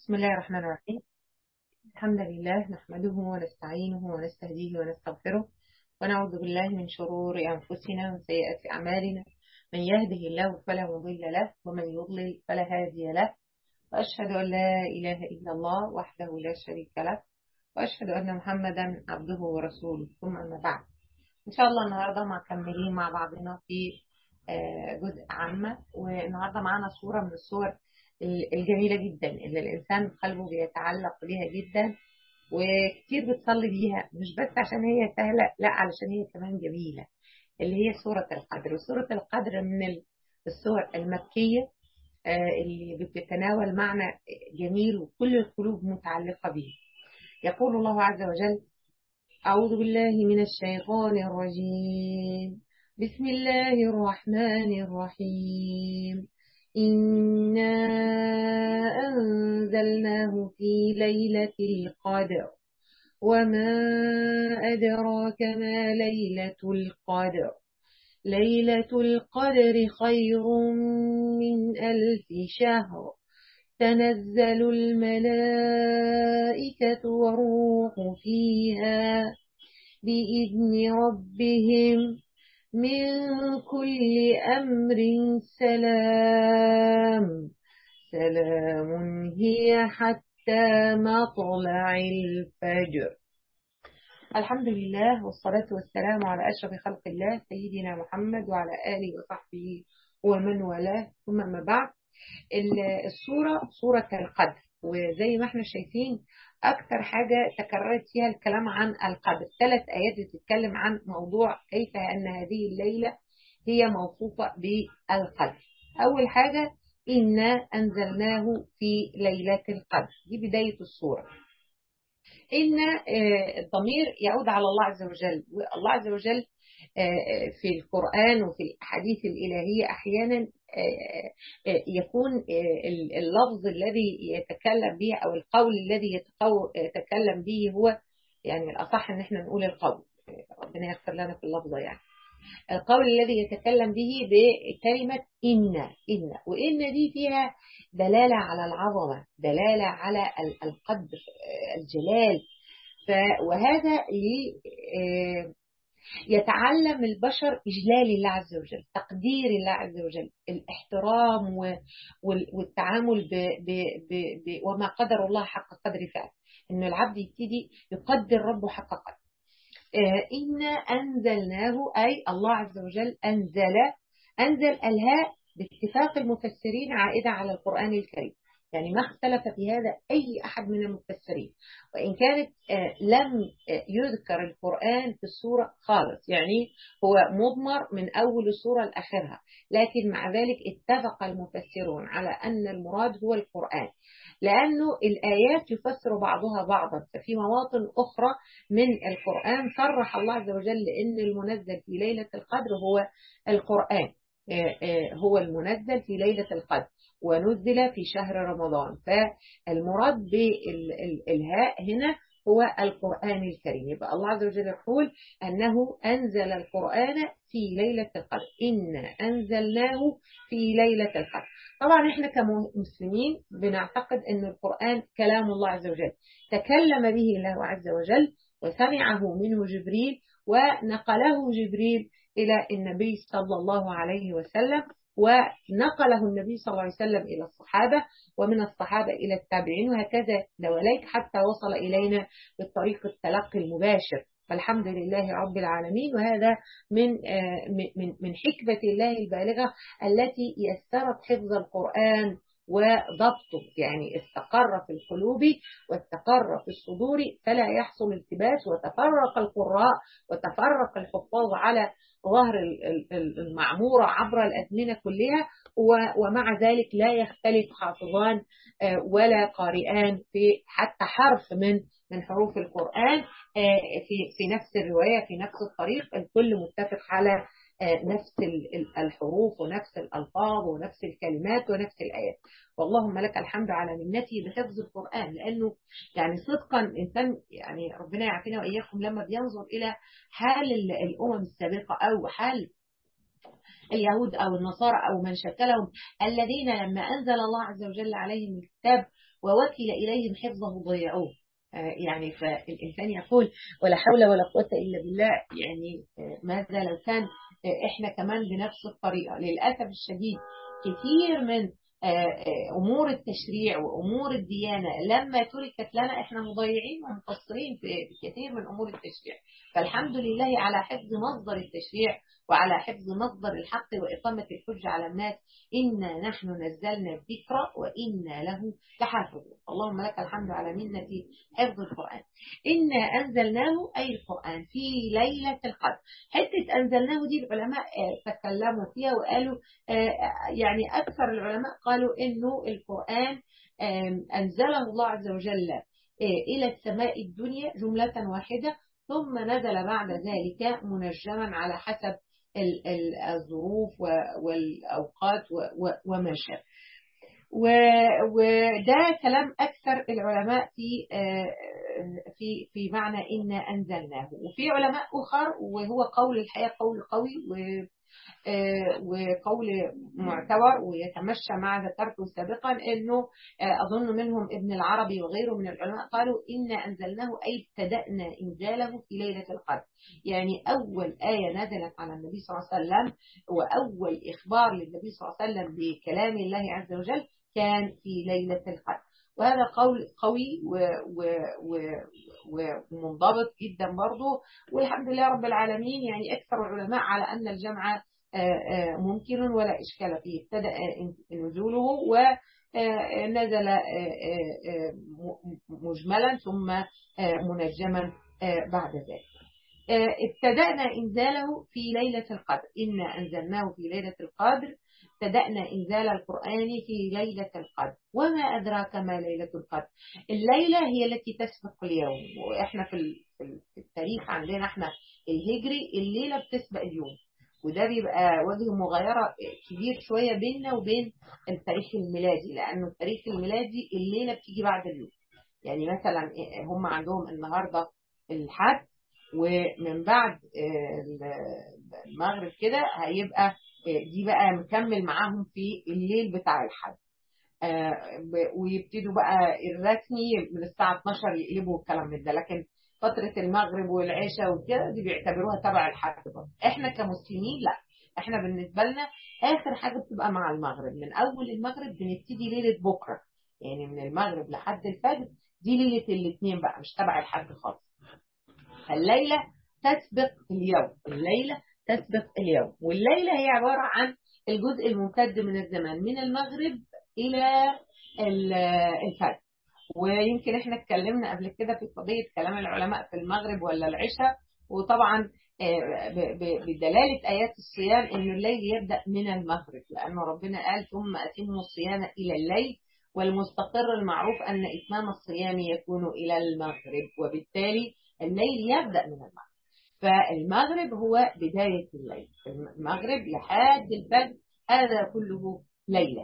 بسم الله الرحمن الرحيم الحمد لله نحمده ونستعينه ونستهديه ونستغفره ونعوذ بالله من شرور أنفسنا وسيئات أعمالنا من يهده الله فلا مضل له ومن يضلل فلا هادي له وأشهد أن لا إله إلا الله وحده لا شريك له وأشهد أن محمدا عبده ورسوله ثم أما بعد إن شاء الله النهاردة مكملين مع بعضنا في جزء عامة والنهاردة معانا صورة من الصور الجميلة جدا اللي الإنسان قلبه بيتعلق بيها جدا وكتير بتصلي بيها مش بس عشان هي سهلة لا علشان هي كمان جميلة اللي هي سورة القدر وسورة القدر من السور المكية اللي بتتناول معنى جميل وكل القلوب متعلقة به يقول الله عز وجل أعوذ بالله من الشيطان الرجيم بسم الله الرحمن الرحيم إنا أنزلناه في ليلة القدر وما أدراك ما ليلة القدر ليلة القدر خير من ألف شهر تنزل الملائكة والروح فيها بإذن ربهم من كل أمر سلام سلام هي حتى مطلع الفجر الحمد لله والصلاة والسلام على أشرف خلق الله سيدنا محمد وعلى آله وصحبه ومن والاه ثم ما بعد الصورة صورة القدر وزي ما احنا شايفين أكثر حاجة تكررت فيها الكلام عن القدر ثلاث آيات بتتكلم عن موضوع كيف أن هذه الليلة هي موصوفة بالقدر أول حاجة إنا أنزلناه في ليلة القدر دي بداية الصورة إن الضمير يعود على الله عز وجل والله عز وجل في القرآن وفي الأحاديث الإلهية أحيانا يكون اللفظ الذي يتكلم به أو القول الذي يتكلم به هو يعني الأصح أن احنا نقول القول ربنا يغفر لنا في اللفظة يعني القول الذي يتكلم به بكلمة إن إن وإن دي فيها دلالة على العظمة دلالة على القدر الجلال وهذا يتعلم البشر إجلال الله عز وجل تقدير الله عز وجل الاحترام والتعامل ب ب ب ب وما قدر الله حق قدر فعل إن العبد يبتدي يقدر ربه حق قدر إنا أنزلناه أي الله عز وجل أنزل أنزل الهاء باتفاق المفسرين عائدة على القرآن الكريم يعني ما اختلف في هذا أي أحد من المفسرين وإن كانت لم يذكر القرآن في السورة خالص يعني هو مضمر من أول السورة لآخرها لكن مع ذلك اتفق المفسرون على أن المراد هو القرآن لأنه الآيات يفسر بعضها بعضا ففي مواطن أخرى من القرآن صرح الله عز وجل أن المنزل في ليلة القدر هو القرآن هو المنزل في ليلة القدر ونزل في شهر رمضان فالمراد بالهاء هنا هو القرآن الكريم يبقى الله عز وجل يقول أنه أنزل القرآن في ليلة القدر إن أنزلناه في ليلة القدر طبعا احنا كمسلمين بنعتقد أن القرآن كلام الله عز وجل تكلم به الله عز وجل وسمعه منه جبريل ونقله جبريل إلى النبي صلى الله عليه وسلم ونقله النبي صلى الله عليه وسلم إلى الصحابة ومن الصحابة إلى التابعين وهكذا دواليك حتى وصل إلينا بالطريق التلقي المباشر فالحمد لله رب العالمين وهذا من من من حكمة الله البالغة التي يسرت حفظ القرآن وضبطه يعني استقر في القلوب واستقر في الصدور فلا يحصل التباس وتفرق القراء وتفرق الحفاظ على ظهر المعمورة عبر الأزمنة كلها ومع ذلك لا يختلف حافظان ولا قارئان في حتى حرف من من حروف القرآن في في نفس الرواية في نفس الطريق الكل متفق على نفس الحروف ونفس الألفاظ ونفس الكلمات ونفس الآيات واللهم لك الحمد على منتي بحفظ القرآن لأنه يعني صدقا الإنسان يعني ربنا يعافينا وإياكم لما بينظر إلى حال الأمم السابقة أو حال اليهود أو النصارى أو من شكلهم الذين لما أنزل الله عز وجل عليهم الكتاب ووكل إليهم حفظه ضيعوه يعني فالإنسان يقول ولا حول ولا قوة إلا بالله يعني ماذا لو كان إحنا كمان بنفس الطريقة للأسف الشديد كثير من أمور التشريع وأمور الديانة لما تركت لنا إحنا مضيعين ومقصرين في كثير من أمور التشريع فالحمد لله على حفظ مصدر التشريع وعلى حفظ مصدر الحق وإقامة الحجة على الناس إنا نحن نزلنا الذكر وإنا له لحافظون اللهم لك الحمد على منة حفظ القرآن إنا أنزلناه أي القرآن في ليلة القدر حتة أنزلناه دي العلماء تكلموا فيها وقالوا يعني أكثر العلماء قالوا إنه القرآن أنزله الله عز وجل إلى السماء الدنيا جملة واحدة ثم نزل بعد ذلك منجما على حسب الظروف والأوقات وما شابه وده كلام أكثر العلماء في في في معنى إن أنزلناه وفي علماء آخر وهو قول الحقيقة قول قوي وقول معتبر ويتمشى مع ذكرته سابقا انه اظن منهم ابن العربي وغيره من العلماء قالوا انا انزلناه اي ابتدانا انزاله في ليله القدر يعني اول ايه نزلت على النبي صلى الله عليه وسلم واول اخبار للنبي صلى الله عليه وسلم بكلام الله عز وجل كان في ليله القدر وهذا قول قوي ومنضبط جدا برضه والحمد لله رب العالمين يعني أكثر العلماء على أن الجمع ممكن ولا إشكال فيه ابتدأ نزوله ونزل مجملا ثم منجما بعد ذلك ابتدأنا إنزاله في ليلة القدر إنا أنزلناه في ليلة القدر ابتدأنا إنزال القرآن في ليلة القدر وما أدراك ما ليلة القدر الليلة هي التي تسبق اليوم وإحنا في التاريخ عندنا إحنا الهجري الليلة بتسبق اليوم وده بيبقى وجه مغايرة كبير شوية بيننا وبين التاريخ الميلادي لأنه التاريخ الميلادي الليلة بتيجي بعد اليوم يعني مثلا هم عندهم النهاردة الحد ومن بعد المغرب كده هيبقى دي بقى مكمل معاهم في الليل بتاع الحد ويبتدوا بقى الرسمي من الساعة 12 يقلبوا الكلام من ده لكن فترة المغرب والعشاء وكده دي بيعتبروها تبع الحد برضه احنا كمسلمين لا احنا بالنسبة لنا اخر حاجة بتبقى مع المغرب من اول المغرب بنبتدي ليلة بكرة يعني من المغرب لحد الفجر دي ليلة الاثنين بقى مش تبع الحد خالص الليلة تسبق اليوم الليلة تسبق اليوم والليلة هي عبارة عن الجزء الممتد من الزمان من المغرب إلى الفجر ويمكن احنا اتكلمنا قبل كده في قضية كلام العلماء في المغرب ولا العشاء وطبعا بدلالة آيات الصيام إن الليل يبدأ من المغرب لأنه ربنا قال ثم أتموا الصيام إلى الليل والمستقر المعروف أن إتمام الصيام يكون إلى المغرب وبالتالي الليل يبدأ من المغرب فالمغرب هو بداية الليل المغرب لحد الفجر هذا كله ليلة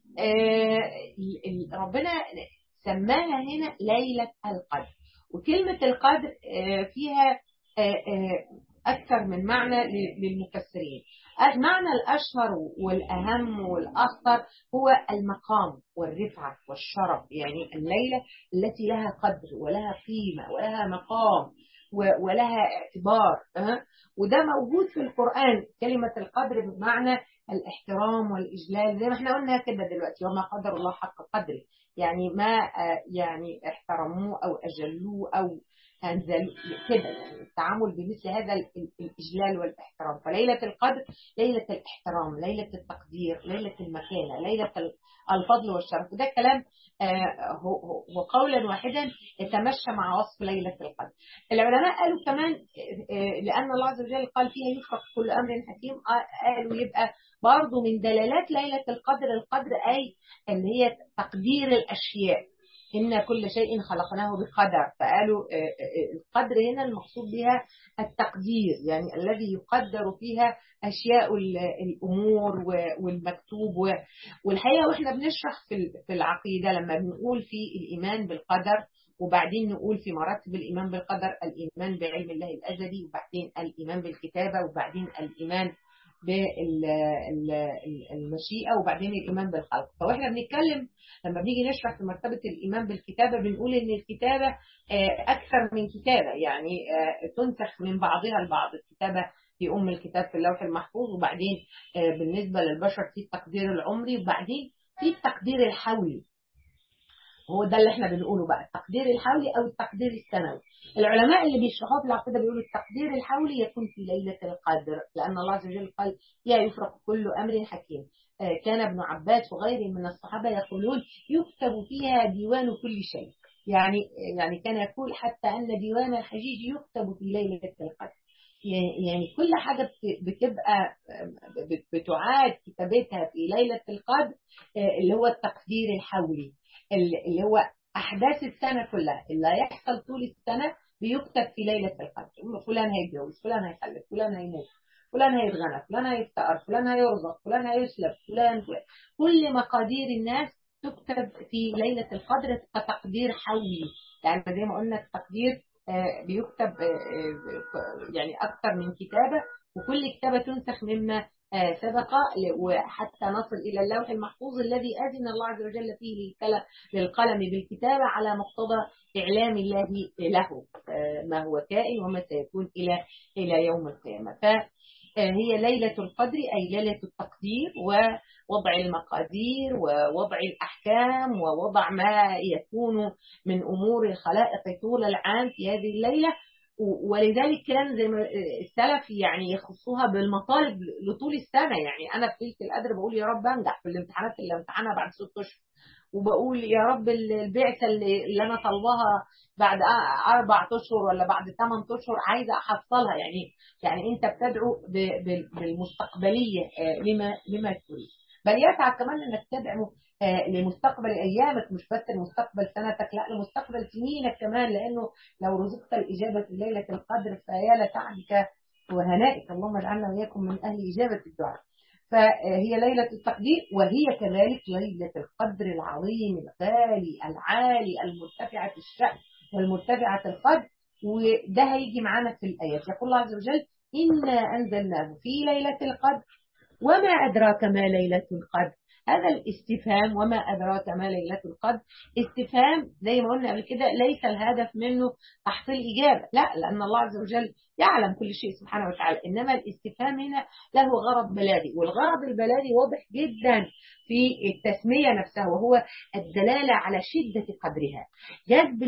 آه ربنا سماها هنا ليلة القدر وكلمة القدر آه فيها آه أكثر من معنى للمفسرين المعنى الأشهر والأهم والأخطر هو المقام والرفعة والشرف يعني الليلة التي لها قدر ولها قيمة ولها مقام ولها اعتبار أه؟ وده موجود في القرآن كلمة القدر بمعنى الاحترام والإجلال زي ما احنا قلنا كده دلوقتي وما قدر الله حق قدره يعني ما يعني احترموه أو أجلوه أو أنزلوا كده يعني التعامل بمثل هذا الإجلال والاحترام فليلة القدر ليلة الاحترام ليلة التقدير ليلة المكانة ليلة الفضل والشرف وده كلام هو قولا واحدا يتمشى مع وصف ليلة القدر العلماء قالوا كمان لأن الله عز وجل قال فيها يفرق كل أمر حكيم قالوا يبقى برضه من دلالات ليلة القدر القدر أي اللي هي تقدير الأشياء إن كل شيء خلقناه بقدر فقالوا القدر هنا المقصود بها التقدير يعني الذي يقدر فيها أشياء الأمور والمكتوب والحقيقة وإحنا بنشرح في العقيدة لما بنقول في الإيمان بالقدر وبعدين نقول في مراتب الإيمان بالقدر الإيمان بعلم الله الأزلي وبعدين الإيمان بالكتابة وبعدين الإيمان بالمشيئة وبعدين الإيمان بالخلق فإحنا بنتكلم لما بنيجي نشرح في مرتبة الإيمان بالكتابة بنقول إن الكتابة أكثر من كتابة يعني تنسخ من بعضها البعض الكتابة في أم الكتاب في اللوح المحفوظ وبعدين بالنسبة للبشر في التقدير العمري وبعدين في التقدير الحولي هو ده اللي احنا بنقوله بقى التقدير الحولي او التقدير السنوي العلماء اللي بيشرحوا في العقيده بيقولوا التقدير الحولي يكون في ليله القدر لان الله عز وجل قال فيها يفرق كل امر حكيم كان ابن عباس وغيره من الصحابه يقولون يكتب فيها ديوان كل شيء يعني يعني كان يقول حتى ان ديوان الحجيج يكتب في ليله القدر يعني كل حاجة بتبقى بتعاد كتابتها في ليلة القدر اللي هو التقدير الحولي اللي هو أحداث السنة كلها اللي هيحصل طول السنة بيكتب في ليلة القدر فلان هيتجوز فلان هيخلف فلان هيموت فلان هيتغنى فلان هيفتقر فلان هيرزق فلان هيسلب فلان, فلان كل مقادير الناس تكتب في ليلة القدر كتقدير حولي يعني زي ما قلنا التقدير بيكتب يعني أكثر من كتابة وكل كتابة تنسخ مما سبق وحتى نصل إلى اللوح المحفوظ الذي أذن الله عز وجل فيه للقلم بالكتابة على مقتضى إعلام الله له ما هو كائن وما سيكون إلى إلى يوم القيامة فهي ليلة القدر أي ليلة التقدير ووضع المقادير ووضع الأحكام ووضع ما يكون من أمور الخلائق طول العام في هذه الليلة ولذلك كان زي ما السلف يعني يخصوها بالمطالب لطول السنه يعني انا في ليله القدر بقول يا رب انجح في الامتحانات اللي امتحنها بعد ست اشهر وبقول يا رب البعثه اللي, اللي انا طالباها بعد اربع اشهر ولا بعد ثمان اشهر عايزه احصلها يعني يعني انت بتدعو بالمستقبليه لما لما تريد بل يسعى كمان انك تدعو لمستقبل ايامك مش بس لمستقبل سنتك لا لمستقبل سنينك كمان لانه لو رزقت الاجابه في ليله القدر فيا لسعدك وهنائك اللهم اجعلنا واياكم من اهل اجابه الدعاء فهي ليله التقدير وهي كذلك ليله القدر العظيم الغالي العالي المرتفعه الشان والمرتفعه القدر وده هيجي معانا في الايات يقول الله عز وجل انا انزلناه في ليله القدر وما ادراك ما ليله القدر هذا الاستفهام وما أدراك ما ليلة القدر استفهام زي ما قلنا قبل كده ليس الهدف منه تحصيل إجابة لا لأن الله عز وجل يعلم كل شيء سبحانه وتعالى إنما الاستفهام هنا له غرض بلاغي والغرض البلاغي واضح جدا في التسمية نفسها وهو الدلالة على شدة قدرها جذب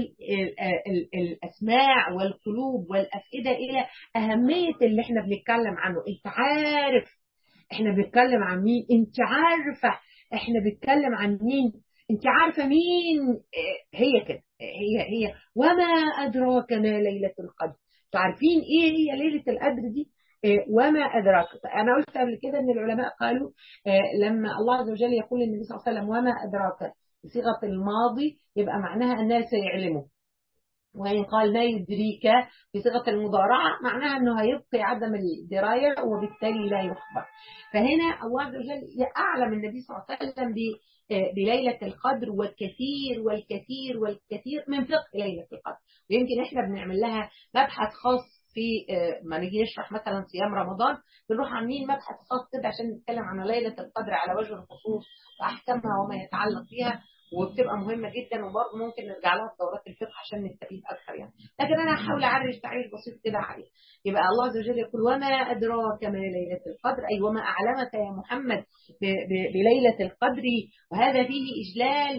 الأسماع والقلوب والأفئدة إلى أهمية اللي احنا بنتكلم عنه انت عارف احنا بنتكلم عن مين انت عارفه احنا بنتكلم عن مين انت عارفه مين هي كده هي هي وما ادراك ما ليله القدر عارفين ايه هي ليله القدر دي وما ادراك انا قلت قبل كده ان العلماء قالوا لما الله عز وجل يقول للنبي صلى الله عليه وسلم وما ادراك بصيغه الماضي يبقى معناها الناس سيعلموا وإن قال ما يدريك بصيغة المضارعة معناها أنه هيبقي عدم الدراية وبالتالي لا يخبر فهنا الله عز وجل أعلم النبي صلى الله عليه وسلم بليلة القدر والكثير والكثير والكثير من فقه ليلة القدر ويمكن إحنا بنعمل لها مبحث خاص في ما نيجي نشرح مثلا صيام رمضان بنروح عاملين مبحث خاص كده عشان نتكلم عن ليلة القدر على وجه الخصوص وأحكامها وما يتعلق بها وبتبقى مهمه جدا وبرضه ممكن نرجع لها في دورات الفقه عشان نستفيد اكثر يعني لكن انا هحاول اعرج تعريف بسيط كده عليه يبقى الله عز وجل يقول وما ادراك ما ليله القدر اي وما اعلمك يا محمد بليله القدر وهذا فيه اجلال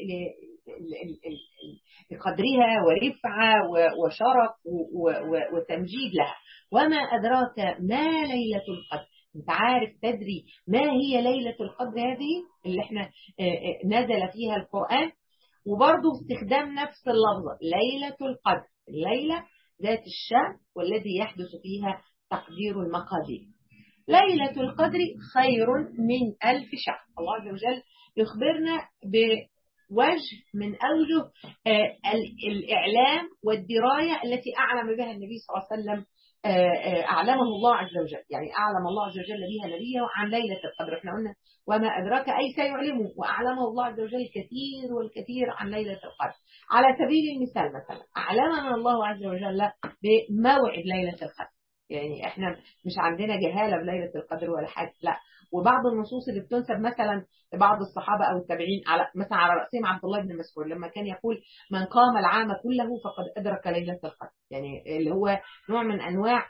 لقدرها ورفعه وشرف وتمجيد لها وما ادراك ما ليله القدر انت عارف تدري ما هي ليلة القدر هذه اللي احنا نزل فيها القرآن وبرضه استخدام نفس اللفظة ليلة القدر الليلة ذات الشأن والذي يحدث فيها تقدير المقادير ليلة القدر خير من ألف شهر الله عز وجل يخبرنا بوجه من أوجه الإعلام والدراية التي أعلم بها النبي صلى الله عليه وسلم أعلمه الله عز وجل يعني أعلم الله عز وجل بها نبيه عن ليلة القدر احنا قلنا وما أدراك أي سيعلمه وأعلمه الله عز وجل كثير والكثير عن ليلة القدر على سبيل المثال مثلا أعلمنا الله عز وجل بموعد ليلة القدر يعني احنا مش عندنا جهاله بليله القدر ولا حاجه لا وبعض النصوص اللي بتنسب مثلا لبعض الصحابه او التابعين على مثلا على راسهم عبد الله بن مسعود لما كان يقول من قام العام كله فقد ادرك ليله القدر يعني اللي هو نوع من انواع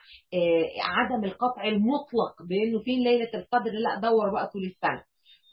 عدم القطع المطلق بانه فين ليله القدر لا دور بقى طول السنه ف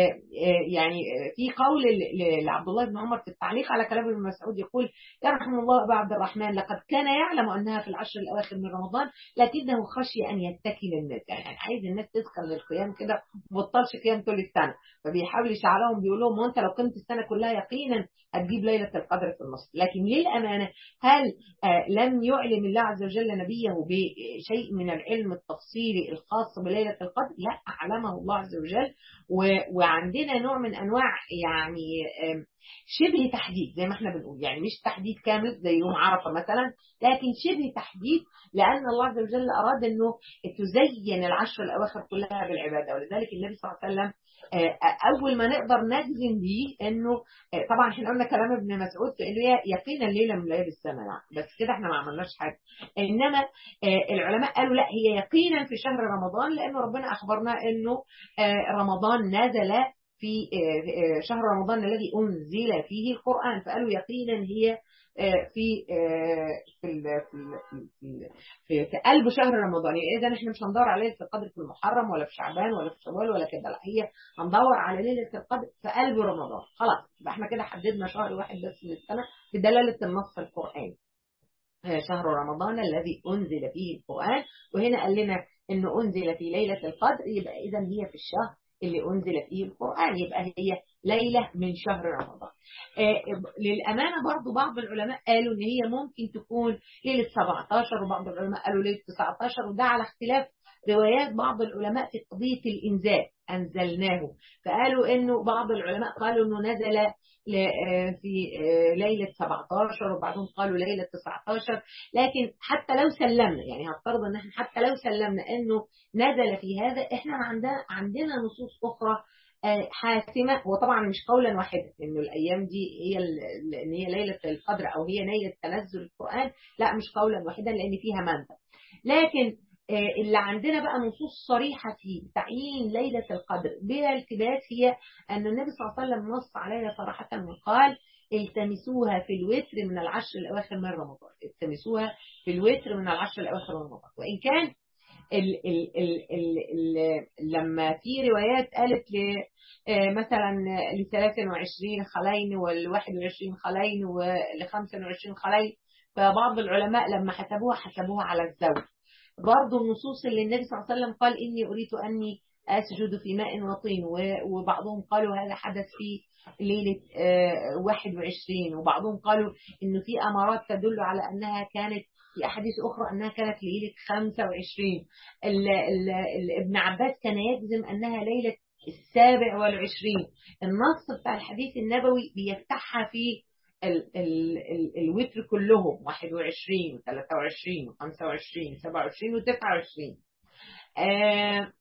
يعني في قول لعبد الله بن عمر في التعليق على كلام ابن مسعود يقول يرحم الله ابا عبد الرحمن لقد كان يعلم انها في العشر الاواخر من رمضان لكنه خشي ان يتكل الناس يعني عايز الناس تسخن للقيام كده ما تبطلش قيام طول السنه فبيحاول يشعلهم بيقول لهم وانت لو قمت السنه كلها يقينا هتجيب ليله القدر في النص لكن للامانه هل لم يعلم الله عز وجل نبيه بشيء من العلم التفصيلي الخاص بليله القدر لا اعلمه الله عز وجل وعندنا نوع من انواع يعني شبه تحديد زي ما احنا بنقول يعني مش تحديد كامل زي يوم عرفه مثلا لكن شبه تحديد لان الله عز وجل اراد انه تزين العشر الاواخر كلها بالعباده ولذلك النبي صلى الله عليه وسلم اول ما نقدر نجزم بيه انه طبعا احنا قلنا كلام ابن مسعود في انه يقينا ليله من ليالي السنه يعني بس كده احنا ما عملناش حاجه انما العلماء قالوا لا هي يقينا في شهر رمضان لانه ربنا اخبرنا انه رمضان نزل في شهر رمضان الذي انزل فيه القران فقالوا يقينا هي في في في في, في قلب شهر رمضان يعني اذا احنا مش هندور على ليله القدر في المحرم ولا في شعبان ولا في شوال ولا كده لا هي هندور على ليله القدر في قلب رمضان خلاص يبقى احنا كده حددنا شهر واحد بس من السنه بدلاله النص القراني شهر رمضان الذي انزل فيه القران وهنا قال لنا انه انزل في ليله القدر يبقى اذا هي في الشهر اللي أنزل فيه القرآن يبقى هي ليلة من شهر رمضان آه للأمانة برضو بعض العلماء قالوا إن هي ممكن تكون ليلة 17 وبعض العلماء قالوا ليلة 19 وده على اختلاف روايات بعض العلماء في قضية الإنزال أنزلناه فقالوا إنه بعض العلماء قالوا إنه نزل في ليلة 17 وبعضهم قالوا ليلة 19 لكن حتى لو سلمنا يعني هفترض ان احنا حتى لو سلمنا انه نزل في هذا احنا عندنا عندنا نصوص اخرى حاسمة وطبعا مش قولا واحدا انه الايام دي هي ان هي ليلة القدر او هي ليلة تنزل القرآن لا مش قولا واحدا لان فيها منبع لكن اللي عندنا بقى نصوص صريحة في تعيين ليلة القدر بلا التباس هي أن النبي صلى الله عليه وسلم نص عليها صراحة وقال التمسوها في الوتر من العشر الأواخر من رمضان التمسوها في الوتر من العشر الأواخر من رمضان وإن كان ال ال ال ال ال لما في روايات قالت ل مثلا ل 23 خلين وال 21 خلين وال 25 خلين فبعض العلماء لما حسبوها حسبوها على الزوج برضه النصوص اللي النبي صلى الله عليه وسلم قال إني أريد أني أسجد في ماء وطين وبعضهم قالوا هذا حدث في ليلة 21 وبعضهم قالوا إنه في أمارات تدل على أنها كانت في أحاديث أخرى أنها كانت ليلة 25 ال ال ال ابن عباس كان يجزم أنها ليلة السابع والعشرين النص بتاع الحديث النبوي بيفتحها في ال ال ال الوتر كلهم 21 و 23 و 25 و 27 و 29 آه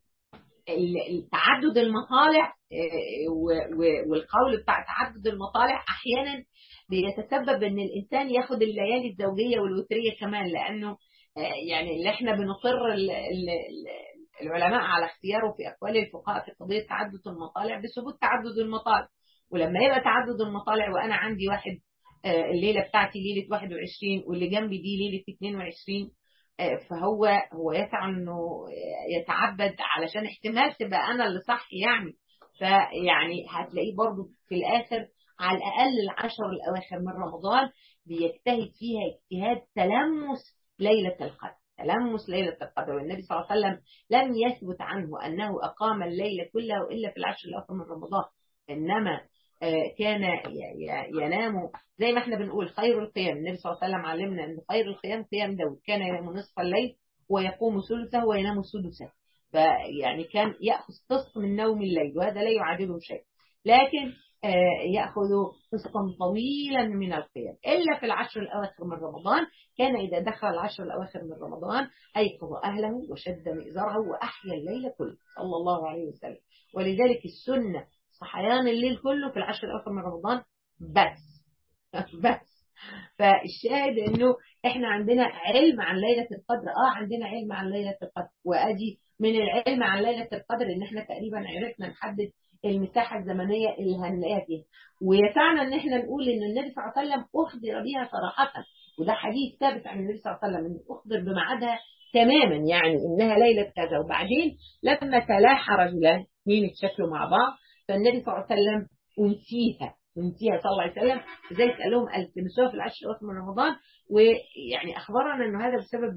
تعدد المطالع والقول بتاع تعدد المطالع احيانا بيتسبب ان الانسان ياخد الليالي الزوجيه والوتريه كمان لانه يعني اللي احنا بنقر العلماء على اختياره في اقوال الفقهاء في قضيه تعدد المطالع بثبوت تعدد المطالع ولما يبقى تعدد المطالع وانا عندي واحد الليله بتاعتي ليله 21 واللي جنبي دي ليله 22 فهو هو يسعى انه يتعبد علشان احتمال تبقى انا اللي صح يعني فيعني هتلاقيه برضو في الاخر على الاقل العشر الاواخر من رمضان بيجتهد فيها اجتهاد تلمس ليله القدر تلمس ليله القدر والنبي صلى الله عليه وسلم لم يثبت عنه انه اقام الليل كله الا في العشر الاواخر من رمضان انما كان ينام زي ما احنا بنقول خير القيام النبي صلى الله عليه وسلم علمنا ان خير القيام قيام داود كان ينام نصف الليل ويقوم ثلثه وينام سدسه فيعني كان ياخذ قسط من نوم الليل وهذا لا يعادله شيء لكن ياخذ قسطا طويلا من القيام الا في العشر الاواخر من رمضان كان اذا دخل العشر الاواخر من رمضان ايقظ اهله وشد مئزره واحيا الليل كله صلى الله عليه وسلم ولذلك السنه صحيان الليل كله في العشر الأواخر من رمضان بس بس فالشاهد انه احنا عندنا علم عن ليله القدر اه عندنا علم عن ليله القدر وادي من العلم عن ليله القدر ان احنا تقريبا عرفنا نحدد المساحه الزمنيه اللي هنلاقيها فيها ويسعنا ان احنا نقول ان النبي صلى الله عليه وسلم اخبر بها صراحه وده حديث ثابت عن النبي صلى الله عليه وسلم انه اخبر بميعادها تماما يعني انها ليله كذا وبعدين لما تلاحى رجلان اثنين اتشكلوا مع بعض فالنبي صلى الله عليه وسلم انسيها انسيها صلى الله عليه وسلم لذلك قال لهم التمسوها في العشر الاواخر من رمضان ويعني اخبرنا انه هذا بسبب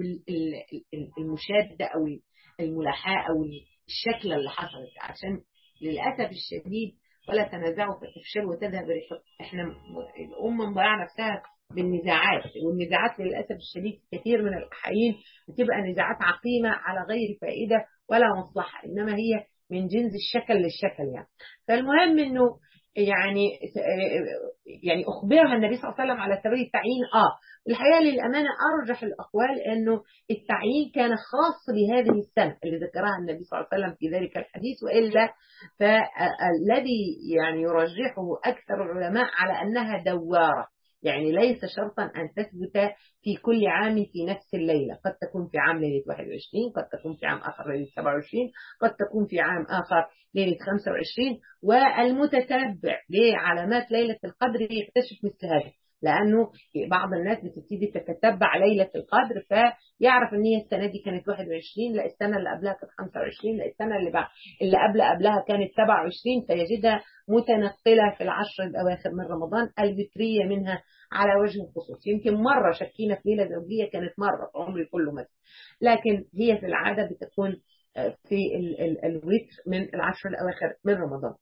المشاده او الملاحاه او الشكله اللي حصلت عشان للاسف الشديد ولا تنازعوا فتفشلوا وتذهب ريحكم احنا الامه مضيعه نفسها بالنزاعات والنزاعات للاسف الشديد كثير من الاحايين بتبقى نزاعات عقيمه على غير فائده ولا مصلحه انما هي من جنس الشكل للشكل يعني فالمهم انه يعني يعني اخبرها النبي صلى الله عليه وسلم على سبيل التعيين اه الحقيقه للامانه ارجح الاقوال انه التعيين كان خاص بهذه السنه اللي ذكرها النبي صلى الله عليه وسلم في ذلك الحديث والا فالذي يعني يرجحه اكثر العلماء على انها دواره يعني ليس شرطا أن تثبت في كل عام في نفس الليلة قد تكون في عام ليلة 21 قد تكون في عام آخر ليلة 27 قد تكون في عام آخر ليلة 25 والمتتبع لعلامات ليلة القدر يكتشف مثل هذا لانه بعض الناس بتبتدي تتتبع ليله القدر فيعرف ان هي السنه دي كانت 21 لا السنه اللي قبلها كانت 25 لا السنه اللي بعد اللي قبل قبلها كانت 27 فيجدها متنقله في العشر الاواخر من رمضان الوتريه منها على وجه الخصوص يمكن مره شكينا في ليله زوجيه كانت مره في عمري كله مثلا لكن هي في العاده بتكون في الوتر من العشر الاواخر من رمضان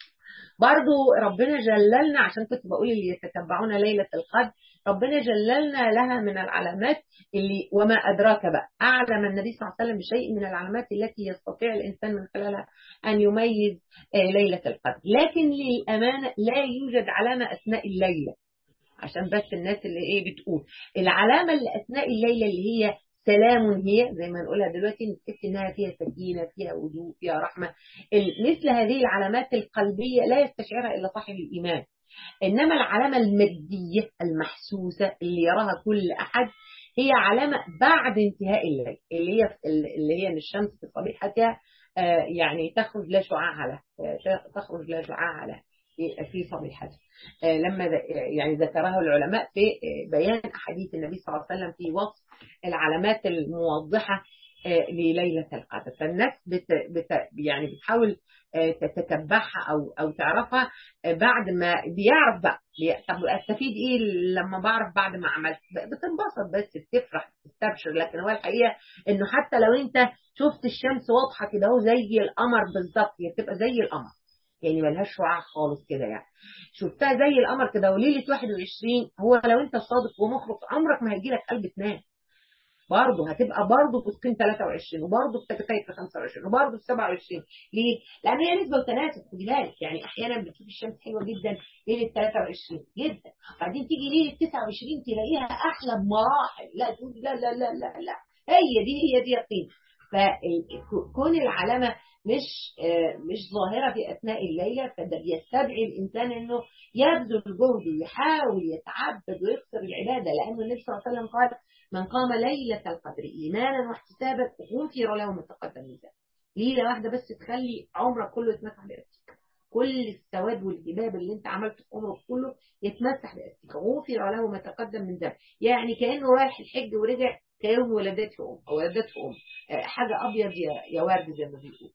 برضو ربنا جللنا عشان كنت بقول اللي يتتبعون ليلة القدر ربنا جللنا لها من العلامات اللي وما أدراك بقى أعلم النبي صلى الله عليه وسلم بشيء من العلامات التي يستطيع الإنسان من خلالها أن يميز ليلة القدر لكن للأمانة لا يوجد علامة أثناء الليلة عشان بس الناس اللي ايه بتقول العلامة اللي أثناء الليلة اللي هي سلام هي زي ما نقولها دلوقتي نحس انها فيها سكينه فيها هدوء فيها رحمه مثل هذه العلامات القلبيه لا يستشعرها الا صاحب الايمان انما العلامه الماديه المحسوسه اللي يراها كل احد هي علامه بعد انتهاء الليل اللي هي اللي هي ان الشمس في صبيحتها يعني تخرج لا شعاع لها تخرج لا شعاع لها في صبيحته لما يعني ذكرها العلماء في بيان أحاديث النبي صلى الله عليه وسلم في وصف العلامات الموضحة لليلة القدر فالناس بت بت يعني بتحاول تتتبعها أو أو تعرفها بعد ما بيعرف بقى طب استفيد إيه لما بعرف بعد ما عملت بتنبسط بس بتفرح بتستبشر لكن هو الحقيقة إنه حتى لو أنت شفت الشمس واضحة كده اهو زي القمر بالظبط هي بتبقى زي القمر يعني ملهاش شعاع خالص كده يعني شفتها زي القمر كده وليله 21 هو لو انت صادق ومخلص عمرك ما هيجي لك قلب تنام برضه هتبقى برضه في سكين 23 وبرضه في تكتيك في 25 وبرضه في 27 ليه؟ لان هي نسبه وتناسب خدي بالك يعني احيانا بتشوف الشمس حلوه جدا ليله 23 جدا بعدين تيجي ليله 29 تلاقيها احلى بمراحل لا تقول لا لا لا لا لا هي دي هي دي يقين فكون العلامه مش مش ظاهرة في أثناء الليلة فده بيستدعي الإنسان إنه يبذل جهد ويحاول يتعبد ويكسر العبادة لأنه النبي صلى الله عليه وسلم قال من قام ليلة القدر إيمانا واحتسابا غفر له ما تقدم من ذنبه ليلة واحدة بس تخلي عمرك كله يتمسح بأستك كل السواد والجباب اللي انت عملته في عمرك كله يتمسح بأستك غفر له ما تقدم من ذنبه يعني كأنه رايح الحج ورجع كيوم ولدته أم أو ولدته أم حاجة أبيض يا ورد زي ما بيقول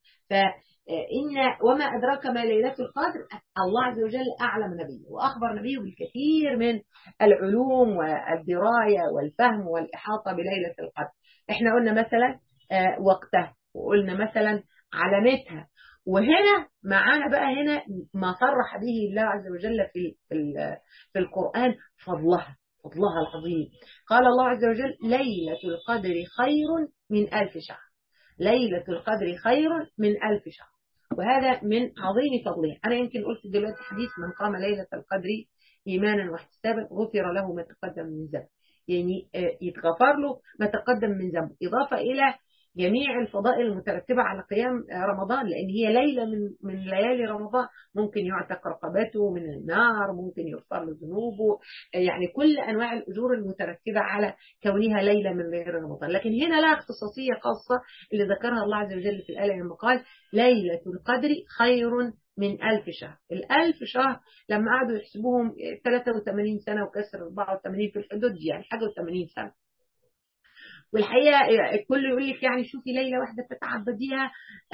فإن وما أدراك ما ليلة القدر الله عز وجل أعلم نبيه وأخبر نبيه بالكثير من العلوم والدراية والفهم والإحاطة بليلة القدر احنا قلنا مثلا وقتها وقلنا مثلا علامتها وهنا معانا بقى هنا ما صرح به الله عز وجل في في القرآن فضلها فضلها العظيم قال الله عز وجل ليلة القدر خير من ألف شهر ليلة القدر خير من ألف شهر وهذا من عظيم فضله أنا يمكن قلت دلوقتي حديث من قام ليلة القدر إيمانا واحتسابا غفر له ما تقدم من ذنبه يعني يتغفر له ما تقدم من ذنبه إضافة إلى جميع الفضائل المترتبة على قيام رمضان لأن هي ليلة من من ليالي رمضان ممكن يعتق رقبته من النار ممكن يغفر له ذنوبه يعني كل أنواع الأجور المترتبة على كونها ليلة من ليالي رمضان لكن هنا لها اختصاصية خاصة اللي ذكرها الله عز وجل في الآية لما قال ليلة القدر خير من ألف شهر الألف شهر لما قعدوا يحسبوهم 83 سنة وكسر 84 في الحدود دي يعني حاجة و80 سنة والحقيقه الكل يقول لك يعني شوفي ليله واحده تتعبديها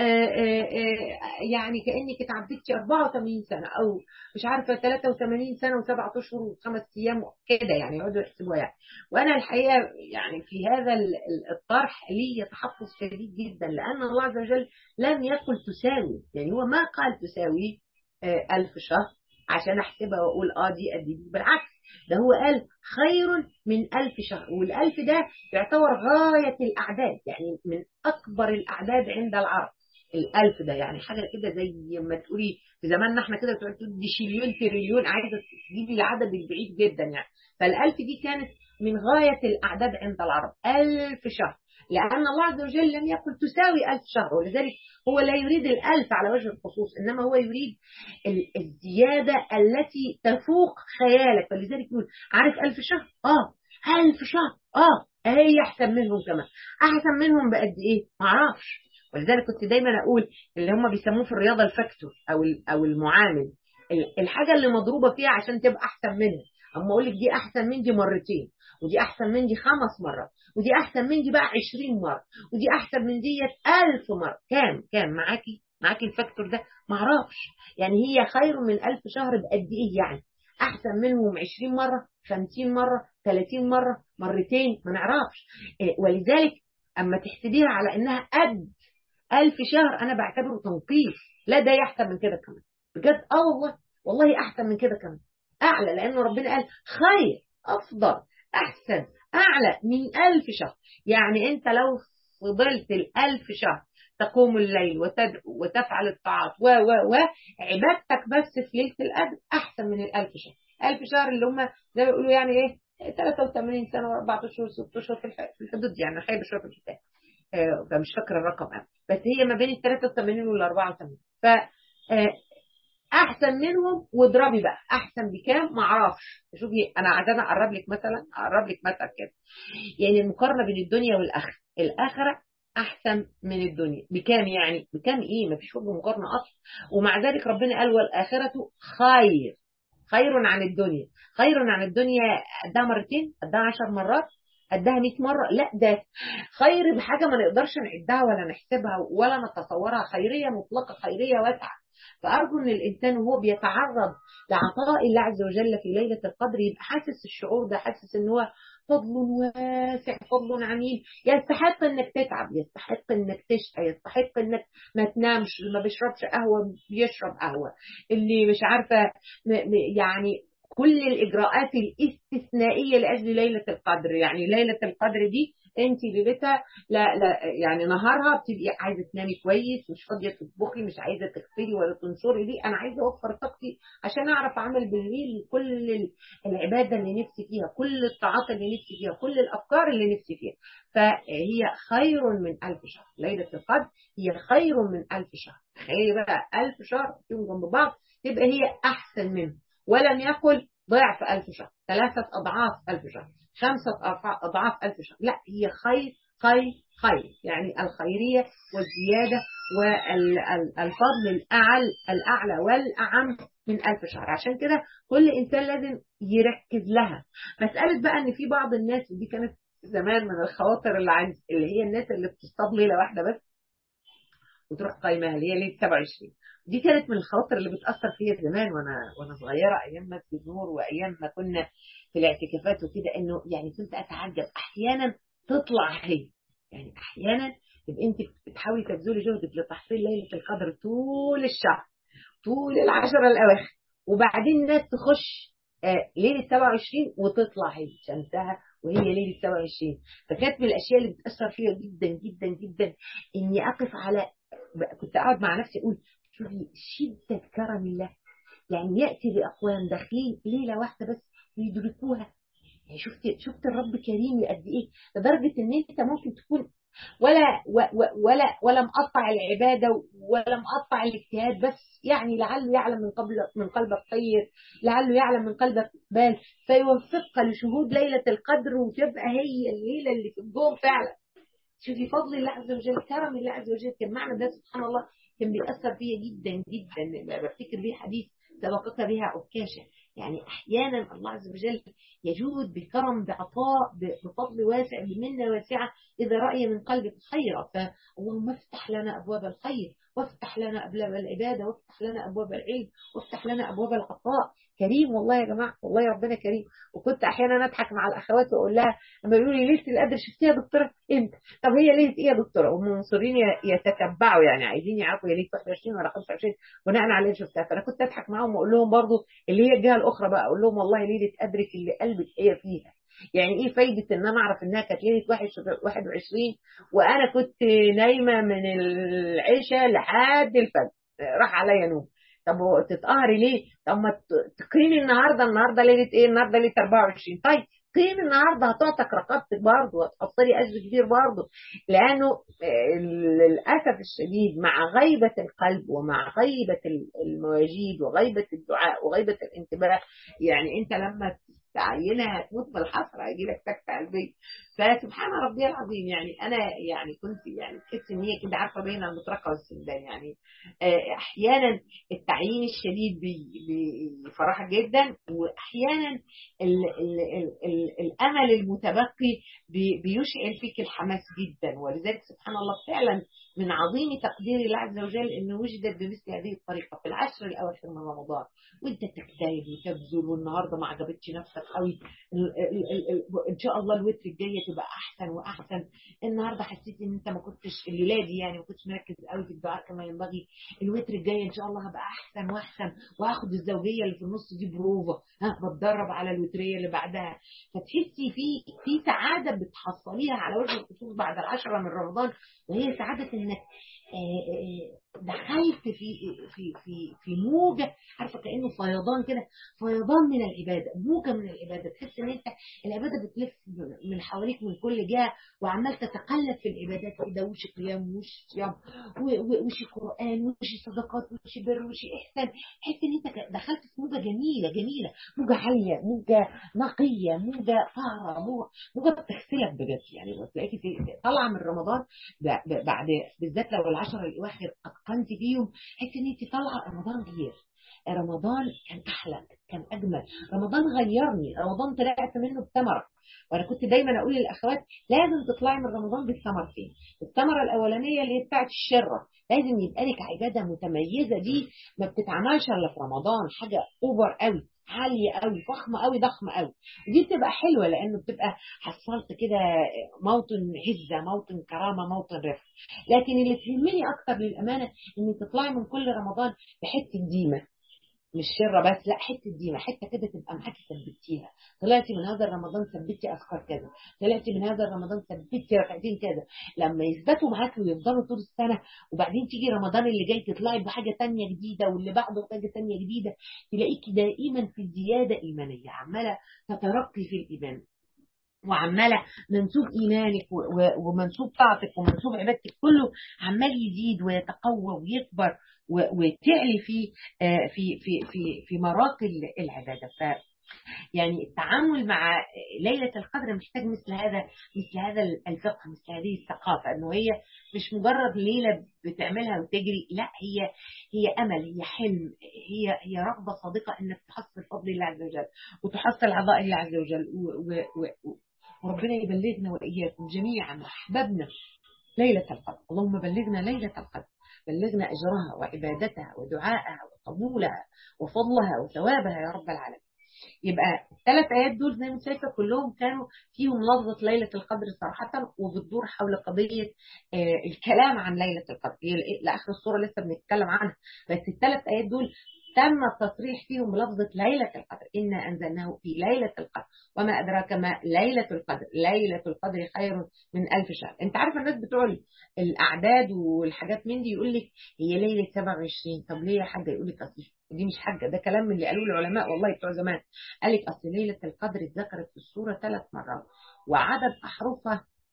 يعني كانك اتعبدتي 84 سنه او مش عارفه 83 سنه وسبعة اشهر وخمس ايام كده يعني يقعدوا يحسبوها يعني وانا الحقيقه يعني في هذا الطرح لي تحفظ شديد جدا لان الله عز وجل لم يقل تساوي يعني هو ما قال تساوي ألف شهر عشان احسبها واقول اه دي قد دي بالعكس ده هو قال خير من ألف شهر والألف ده يعتبر غاية الأعداد يعني من أكبر الأعداد عند العرب الألف ده يعني حاجة كده زي ما تقولي في زماننا احنا كده بتقول دي شيليون تريليون عايزة تجيبي العدد البعيد جدا يعني فالألف دي كانت من غاية الأعداد عند العرب ألف شهر لأن الله عز وجل لم يقل تساوي ألف شهر ولذلك هو لا يريد الألف على وجه الخصوص إنما هو يريد الزيادة التي تفوق خيالك فلذلك يقول عارف ألف شهر؟ آه ألف شهر آه هي أحسن منهم كمان أحسن منهم بقد إيه؟ معرفش ولذلك كنت دايما أقول اللي هم بيسموه في الرياضة الفاكتور أو أو المعامل الحاجة اللي مضروبة فيها عشان تبقى أحسن منها أما أقول لك دي أحسن من دي مرتين ودي أحسن من دي خمس مرات ودي أحسن من دي بقى 20 مرة ودي أحسن من ديت 1000 مرة كام كام معاكي معاكي الفاكتور ده معرفش يعني هي خير من 1000 شهر بقد إيه يعني أحسن منهم 20 مرة 50 مرة 30 مرة مرتين ما نعرفش ولذلك أما تحسبيها على إنها قد 1000 شهر أنا بعتبره تنقيص لا ده أحسن من كده كمان بجد آه والله والله أحسن من كده كمان أعلى لأنه ربنا قال خير أفضل أحسن أعلى من ألف شهر يعني أنت لو فضلت الألف شهر تقوم الليل وتدعو وتفعل الطاعات و و و عبادتك بس في ليلة القدر أحسن من الألف شهر ألف شهر اللي هم زي ما بيقولوا يعني إيه 83 سنة و14 شهور 6 شهور في الحدود يعني خايب شوية في الكتاب فمش فاكر الرقم أنا بس هي ما بين ال 83 وال 84 ف احسن منهم واضربي بقى احسن بكام ما اعرفش شوفي انا عايزه اقرب لك مثلا اقرب لك مثلا كده يعني المقارنه بين الدنيا والاخره الاخره احسن من الدنيا بكام يعني بكام ايه ما فيش وجه مقارنه اصلا ومع ذلك ربنا قال والاخره خير خير عن الدنيا خير عن الدنيا قدها مرتين قدها عشر مرات قدها 100 مرة لا ده خير بحاجة ما نقدرش نعدها ولا نحسبها ولا نتصورها خيرية مطلقة خيرية واسعة فأرجو أن الإنسان وهو بيتعرض لعطاء الله عز وجل في ليلة القدر يبقى حاسس الشعور ده حاسس أن هو فضل واسع فضل عميم يستحق انك تتعب يستحق انك تشقى يستحق انك ما تنامش ما بيشربش قهوه بيشرب قهوه اللي مش عارفه يعني كل الاجراءات الاستثنائيه لاجل ليله القدر يعني ليله القدر دي انت ليلتها لا لا يعني نهارها بتبقي عايزه تنامي كويس مش فاضيه تطبخي مش عايزه تغسلي ولا تنشري دي انا عايزه اوفر طاقتي عشان اعرف اعمل بالليل كل العباده اللي نفسي فيها كل الطاعات اللي نفسي فيها كل الافكار اللي نفسي فيها فهي خير من ألف شهر ليله القدر هي خير من ألف شهر تخيلي بقى ألف شهر فيهم جنب بعض تبقى هي احسن منه ولم يقل ضعف ألف شهر ثلاثة أضعاف ألف شهر خمسة أضعاف ألف شهر لا هي خير خير خير يعني الخيرية والزيادة والفضل الأعلى الأعلى والأعم من ألف شهر عشان كده كل إنسان لازم يركز لها مسألة بقى إن في بعض الناس ودي كانت زمان من الخواطر اللي عندي اللي هي الناس اللي بتصطاد ليلة واحدة بس وتروح قايمة اللي هي ليلة 27 دي كانت من الخواطر اللي بتأثر فيا زمان وانا وانا صغيرة ايام مسجد نور وايام ما كنا في الاعتكافات وكده انه يعني كنت اتعجب احيانا تطلع هي يعني احيانا تبقى انت بتحاولي تبذلي جهدك لتحصيل ليلة القدر طول الشهر طول العشرة الاواخر وبعدين الناس تخش آه ليلة 27 وتطلع هي شمسها وهي ليلة 27 فكانت من الاشياء اللي بتأثر فيا جدا جدا جدا اني اقف على كنت اقعد مع نفسي اقول شوفي شدة كرم الله يعني يأتي بأقوام داخلين ليلة واحدة بس ويدركوها يعني شفت شفت الرب كريم قد ايه لدرجة ان انت ممكن تكون ولا ولا ولا مقطع العباده ولا مقطع الاجتهاد بس يعني لعله يعلم من قبل من قلبك خير لعله يعلم من قلبك بال فيوفقك لشهود ليله القدر وتبقى هي الليله اللي في الجوم فعلا شوفي فضل الله عز وجل كرم الله عز وجل كان معنى ده سبحان الله كان بيأثر فيا جدا جدا بفتكر بيه حديث سبقك بها عكاشة يعني أحيانا الله عز وجل يجود بكرم بعطاء بفضل واسع بمنة واسعة إذا رأي من قلبك خيرا فاللهم افتح لنا أبواب الخير وافتح لنا أبواب العبادة وافتح لنا أبواب العلم وافتح لنا أبواب العطاء كريم والله يا جماعة والله ربنا كريم وكنت أحيانا أضحك مع الأخوات وأقول لها لما يقولوا لي ليلة القدر شفتيها يا دكتورة امتى؟ طب هي ليلة إيه يا دكتورة؟ هم مصرين يتتبعوا يعني عايزين يعرفوا هي ليلة 21 ولا 25 بناء على اللي شفتها فأنا كنت أضحك معاهم وأقول لهم برضه اللي هي الجهة الأخرى بقى أقول لهم والله ليلة قدرك اللي قلبك هي فيها يعني ايه فايدة ان انا اعرف انها كانت ليلة 21 وانا كنت نايمة من العشاء لحد الفجر راح عليا نوم طب تتقهري ليه؟ طب ما تقيمي النهارده النهارده ليله ايه؟ النهارده ليله 24 طيب قيمي النهارده هتعتق رقبتك برضه وهتحصلي اجر كبير برضه لانه للاسف الشديد مع غيبه القلب ومع غيبه المواجيد وغيبه الدعاء وغيبه الانتباه يعني انت لما تعينها هتموت بالحسره هيجي لك سكته قلبيه فسبحان ربي العظيم يعني انا يعني كنت يعني تحس ان هي كده عارفه بين المطرقه والسندان يعني احيانا التعيين الشديد بيفرحك جدا واحيانا ال ال ال ال الامل المتبقي بيشعل فيك الحماس جدا ولذلك سبحان الله فعلا من عظيم تقدير الله عز وجل انه وجدت بمثل هذه الطريقه في العشر الاواخر من رمضان وانت تجتهد وتبذل والنهارده ما عجبتش نفسك قوي ان شاء الله الوتر الجايه تبقى احسن واحسن النهارده حسيت ان انت ما كنتش الليله دي يعني ما كنتش مركز قوي في الدعاء كما ينبغي الوتر الجاي ان شاء الله هبقى احسن واحسن واخد الزوجيه اللي في النص دي بروفا ها بتدرب على الوتريه اللي بعدها فتحسي في في سعاده بتحصليها على وجه الخصوص بعد العشره من رمضان وهي سعاده انك دخلت في في في في موجه عارفه كانه فيضان كده فيضان من العباده موجه من العباده تحس ان انت العباده بتلف من حواليك من كل جهه وعمال تتقلب في العبادات كده وش قيام وش صيام وش قران وش صدقات وش بر وش احسان تحس ان انت دخلت في موجه جميله جميله موجه عاليه موجه نقيه موجه طاهره موجه بتغسلك بجد يعني تلاقيكي طالعه من رمضان بعد بالذات لو العشر الاواخر اتقنتي فيهم تحس ان انت طالعه رمضان غير رمضان كان احلى كان اجمل رمضان غيرني رمضان طلعت منه بثمره وانا كنت دايما اقول للاخوات لازم تطلعي من رمضان بالثمرتين الثمره الاولانيه اللي هي بتاعت الشره لازم يبقى لك عباده متميزه دي ما بتتعملش الا في رمضان حاجه اوفر قوي عالية قوي فخمة قوي ضخمة قوي دي بتبقى حلوة لأنه بتبقى حصلت كده موطن عزة موطن كرامة موطن رفق لكن اللي تهمني أكتر للأمانة إن تطلعي من كل رمضان بحتة ديمة مش شرة بس لا حتة ديمة حتة كده تبقى معاكي ثبتيها طلعتي من هذا رمضان ثبتي أذكار كذا طلعتي من هذا رمضان ثبتي ركعتين كذا لما يثبتوا معاكي ويفضلوا طول السنة وبعدين تيجي رمضان اللي جاي تطلعي بحاجة تانية جديدة واللي بعده حاجة تانية جديدة تلاقيكي دائما في زيادة إيمانية عمالة تترقي في الإيمان وعمالة منسوب إيمانك ومنسوب طاعتك ومنسوب عبادتك كله عمال يزيد ويتقوى ويكبر وتعلي في في في في في مراقي العبادة ف يعني التعامل مع ليلة القدر محتاج مثل هذا مثل هذا الفقه مثل هذه الثقافة انه هي مش مجرد ليلة بتعملها وتجري لا هي هي امل هي حلم هي هي رغبة صادقة انك تحصل فضل الله عز وجل وتحصل عطاء الله عز وجل و و و وربنا يبلغنا واياكم جميعا واحبابنا ليلة القدر اللهم بلغنا ليلة القدر بلغنا اجرها وعبادتها ودعائها وقبولها وفضلها وثوابها يا رب العالمين يبقى الثلاث ايات دول زي ما شايفه كلهم كانوا فيهم لفظه ليله القدر صراحه وبتدور حول قضيه آه الكلام عن ليله القدر هي لاخر الصوره لسه بنتكلم عنها بس الثلاث ايات دول تم التصريح فيهم بلفظة ليلة القدر إنا أنزلناه في ليلة القدر وما أدراك ما ليلة القدر ليلة القدر خير من ألف شهر أنت عارف الناس بتوع الأعداد والحاجات من دي يقول لك هي ليلة 27 طب ليه يا حاجة يقول لك أصل دي مش حاجة ده كلام من اللي قالوه العلماء والله بتوع زمان قال لك أصل ليلة القدر اتذكرت في السورة ثلاث مرات وعدد أحرفها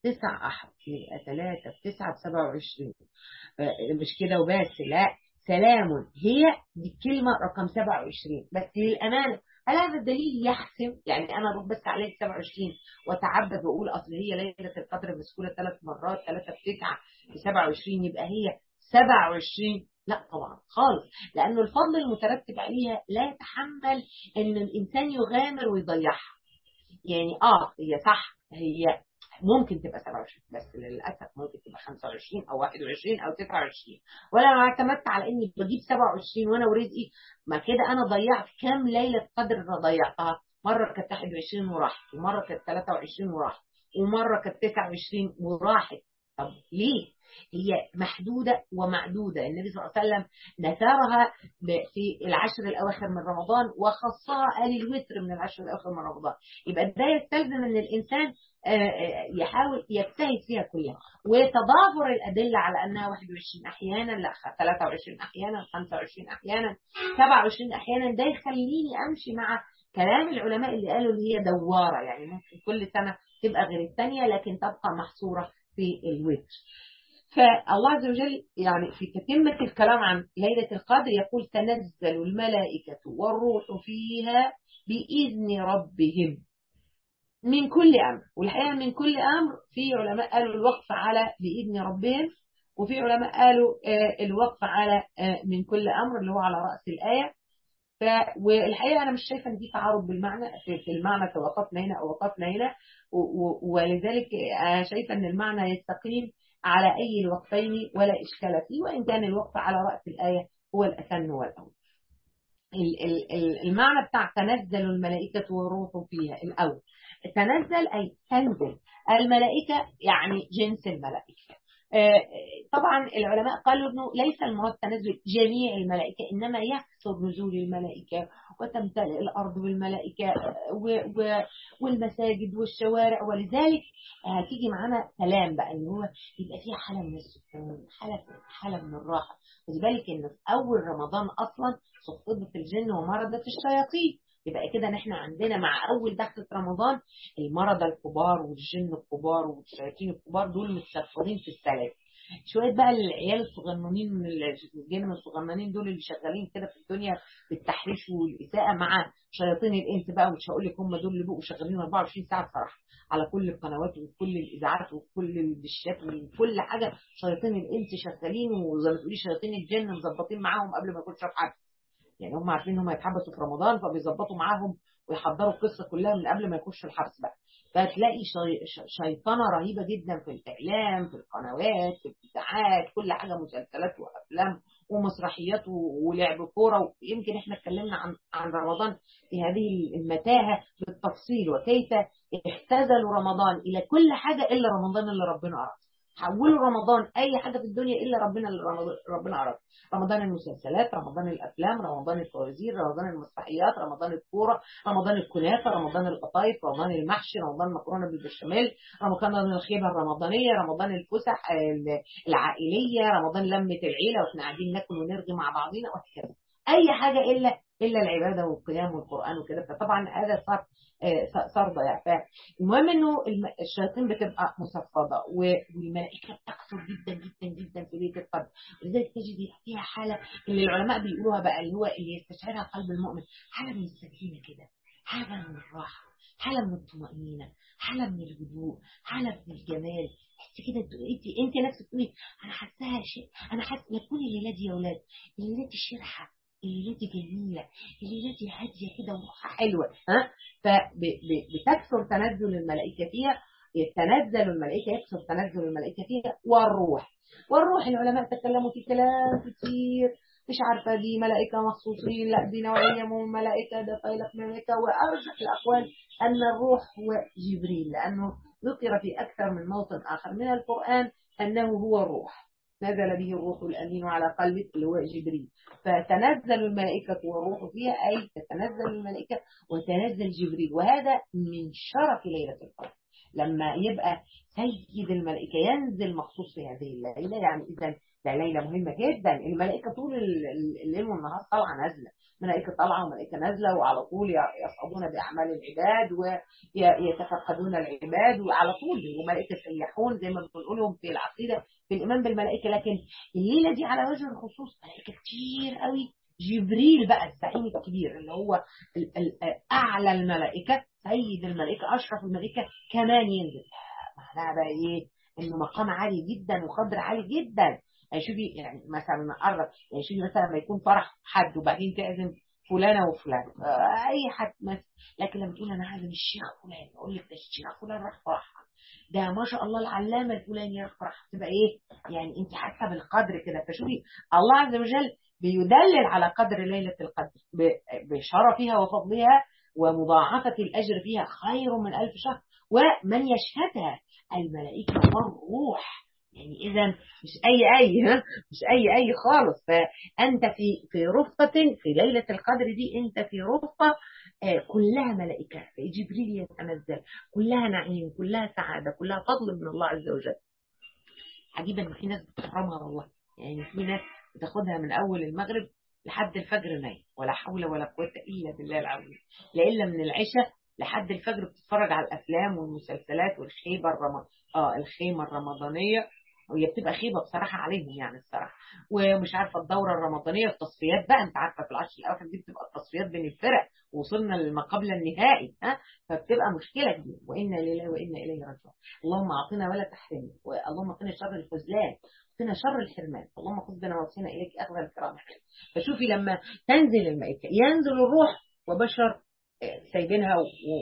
تسع أحد يبقى ثلاثة في تسعة بسبعة وعشرين مش كده وبس لا سلام هي دي الكلمة رقم 27 بس للأمانة هل هذا الدليل يحسم يعني أنا أروح بس عليه 27 وأتعبد وأقول أصل هي ليلة القدر مسكولة ثلاث مرات ثلاثة في تسعة في 27 يبقى هي 27 لا طبعا خالص لأنه الفضل المترتب عليها لا يتحمل أن الإنسان يغامر ويضيعها يعني آه هي صح هي ممكن تبقى 27 بس للاسف ممكن تبقى 25 او 21 او 29 ولا لو اعتمدت على اني بجيب 27 وانا ورزقي ما كده انا ضيعت كام ليله قدر انا ضيعتها مره كانت 21 وراحت ومره كانت 23 وراحت ومره كانت 29 وراحت طب ليه؟ هي محدودة ومعدودة النبي صلى الله عليه وسلم نثرها في العشر الأواخر من رمضان وخصها قال الوتر من العشر الأواخر من رمضان يبقى ده يستلزم أن الإنسان يحاول يجتهد فيها كلها وتضافر الأدلة على أنها 21 أحيانا لا 23 أحيانا 25 أحيانا 27 أحيانا ده يخليني أمشي مع كلام العلماء اللي قالوا اللي هي دوارة يعني ممكن كل سنة تبقى غير الثانية لكن تبقى محصورة في الوتر فالله عز وجل يعني في تتمة الكلام عن ليلة القدر يقول تنزل الملائكة والروح فيها بإذن ربهم من كل أمر والحقيقة من كل أمر في علماء قالوا الوقف على بإذن ربهم وفي علماء قالوا الوقف على من كل أمر اللي هو على رأس الآية ف والحقيقة أنا مش شايفة إن في تعارض بالمعنى في المعنى توقفنا هنا أو وقفنا هنا ولذلك أنا شايفة إن المعنى يستقيم على أي الوقفين ولا إشكال فيه وإن كان الوقف على رأس الآية هو الأسن والأول المعنى بتاع تنزل الملائكة والروح فيها الأول تنزل أي تنزل الملائكة يعني جنس الملائكة طبعا العلماء قالوا انه ليس المراد تنزل جميع الملائكه انما يكثر نزول الملائكه وتمتلئ الارض بالملائكه والمساجد والشوارع ولذلك هتيجي معانا كلام بقى ان هو يبقى فيها حاله من السكون حاله حاله من الراحه خد بالك ان في اول رمضان اصلا صفدت الجن ومرضت الشياطين يبقى كده نحن عندنا مع اول دخلة رمضان المرضى الكبار والجن الكبار والشياطين الكبار دول متسفرين في الثلاث شويه بقى العيال الصغننين الجن الصغننين دول اللي شغالين كده في الدنيا بالتحريش والاساءه مع شياطين الانس بقى مش هقول لك هم دول اللي بقوا شغالين 24 ساعه بصراحه على كل القنوات وفي كل الاذاعات وفي كل الدشات وكل حاجه شياطين الانس شغالين وزي ما تقولي شياطين الجن مظبطين معاهم قبل ما يكون شاف حد يعني هم عارفين ان هم يتحبسوا في رمضان فبيظبطوا معاهم ويحضروا القصه كلها من قبل ما يخش الحبس بقى فتلاقي شي... شيطنه رهيبه جدا في الاعلام في القنوات في الاذاعات كل حاجه مسلسلات وافلام ومسرحيات ولعب كوره ويمكن احنا اتكلمنا عن عن رمضان في هذه المتاهه بالتفصيل وكيف اختزلوا رمضان الى كل حاجه الا رمضان اللي ربنا اراد حولوا رمضان اي حاجه في الدنيا الا ربنا اللي ربنا اراد رمضان المسلسلات رمضان الافلام رمضان الفوازير رمضان المسرحيات رمضان الكوره رمضان الكنافه رمضان القطايف رمضان المحشي رمضان المكرونه بالبشاميل رمضان الخيبه الرمضانيه رمضان الفسح العائليه رمضان لمه العيله واحنا قاعدين ناكل ونرغي مع بعضينا وهكذا اي حاجه الا الا العباده والقيام والقران وكده فطبعا هذا صار صار ضياع فالمهم انه الشياطين بتبقى مصفده والملائكه بتكثر جدا جدا جدا في ليله القدر ولذلك تجد فيها حاله اللي العلماء بيقولوها بقى اللي هو اللي يستشعرها قلب المؤمن حاله من السكينه كده حاله من الراحه حاله من الطمانينه حاله من الهدوء حاله من الجمال تحسي كده انت انت نفسك تقولي انا حاساها شيء انا حاسه ما تكون الليله دي يا اولاد الليله دي شرحه الليلة دي جميلة الليلة دي هادية كده وروحها حلوة ها فبتكثر تنزل الملائكة فيها يتنزل الملائكة يكثر تنزل الملائكة فيها والروح والروح العلماء تكلموا في كلام كتير مش عارفة دي ملائكة مخصوصين لا دي نوعية من الملائكة ده فيلق ملائكة وأرجح الأقوال أن الروح هو جبريل لأنه ذكر في أكثر من موطن آخر من القرآن أنه هو الروح نزل به الروح الأمين على قلبك اللي هو جبريل فتنزل الملائكة والروح فيها أي تتنزل الملائكة وتنزل جبريل وهذا من شرف ليلة القدر لما يبقى سيد الملائكة ينزل مخصوص في هذه الليلة يعني إذا ده ليلة مهمة جدا الملائكة طول الليل والنهار طالعة نازلة ملائكة طالعة وملائكة نازلة وعلى طول يصعدون بأعمال العباد ويتفقدون العباد وعلى طول وملائكة سيحون زي ما بنقولهم في العقيدة في الإيمان بالملائكة لكن الليلة دي على وجه الخصوص ملائكة كتير قوي جبريل بقى الزعيم الكبير اللي هو أعلى الملائكة سيد الملائكة أشرف الملائكة كمان ينزل معناها بقى إيه إنه مقام عالي جدا وقدر عالي جدا يعني شوفي يعني مثلا نقرب يعني شوفي مثلا لما يكون فرح حد وبعدين تعزم فلانه وفلان آه اي حد مثلا لكن لما تقول انا عازم الشيخ فلان اقول لك ده الشيخ فلان راح فرحها ده ما شاء الله العلامه الفلاني راح فرحها تبقى ايه يعني انت حاسه بالقدر كده فشوفي الله عز وجل بيدلل على قدر ليله القدر بشرفها وفضلها ومضاعفه الاجر فيها خير من ألف شهر ومن يشهدها الملائكه والروح يعني اذا مش اي اي ها مش اي اي خالص فانت في في رفقه في ليله القدر دي انت في رفقه كلها ملائكه جبريل يتنزل كلها نعيم كلها سعاده كلها فضل من الله عز وجل عجيبا ان في ناس بتحرمها والله يعني في ناس بتاخدها من اول المغرب لحد الفجر نايم ولا حول ولا قوه الا بالله العظيم لا الا من العشاء لحد الفجر بتتفرج على الافلام والمسلسلات والخيبه الرمض اه الخيمه الرمضانيه وهي بتبقى خيبه بصراحه عليهم يعني الصراحه ومش عارفه الدوره الرمضانيه التصفيات بقى انت عارفه في العشر الاواخر دي بتبقى التصفيات بين الفرق وصلنا لما قبل النهائي ها فبتبقى مشكله كبيره وانا لله وانا اليه راجعون اللهم اعطنا ولا تحرمنا اللهم اعطنا شر الخذلان اعطنا شر الحرمان اللهم خذ بنا وصينا اليك اخذ الكرام فشوفي لما تنزل الملائكه ينزل الروح وبشر سايبينها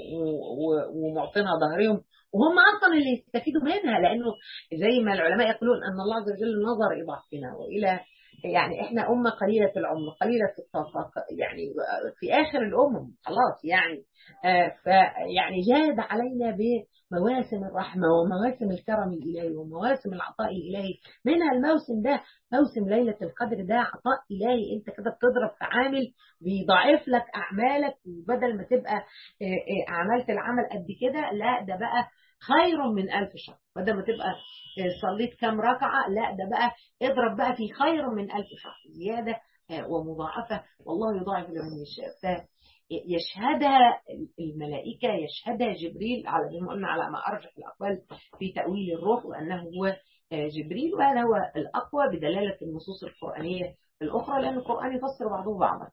ومعطينها ظهرهم وهم اصلا اللي يستفيدوا منها لانه زي ما العلماء يقولون ان الله عز وجل نظر الى ضعفنا والى يعني احنا امه قليله العمر قليله الطاقه يعني في اخر الامم خلاص يعني آه فيعني جاد علينا بمواسم الرحمه ومواسم الكرم الالهي ومواسم العطاء الالهي منها الموسم ده موسم ليله القدر ده عطاء الهي انت كده بتضرب في عامل بيضاعف لك اعمالك وبدل ما تبقى آه آه عملت العمل قد كده لا ده بقى خير من ألف شهر بدل ما تبقى صليت كام ركعة لا ده بقى اضرب بقى في خير من ألف شهر زيادة ومضاعفة والله يضاعف لمن يشاء فيشهدها الملائكة يشهدها جبريل على زي ما قلنا على ما أرجح الأقوال في تأويل الروح وأنه هو جبريل وهذا هو الأقوى بدلالة النصوص القرآنية الأخرى لأن القرآن يفسر بعضه بعضا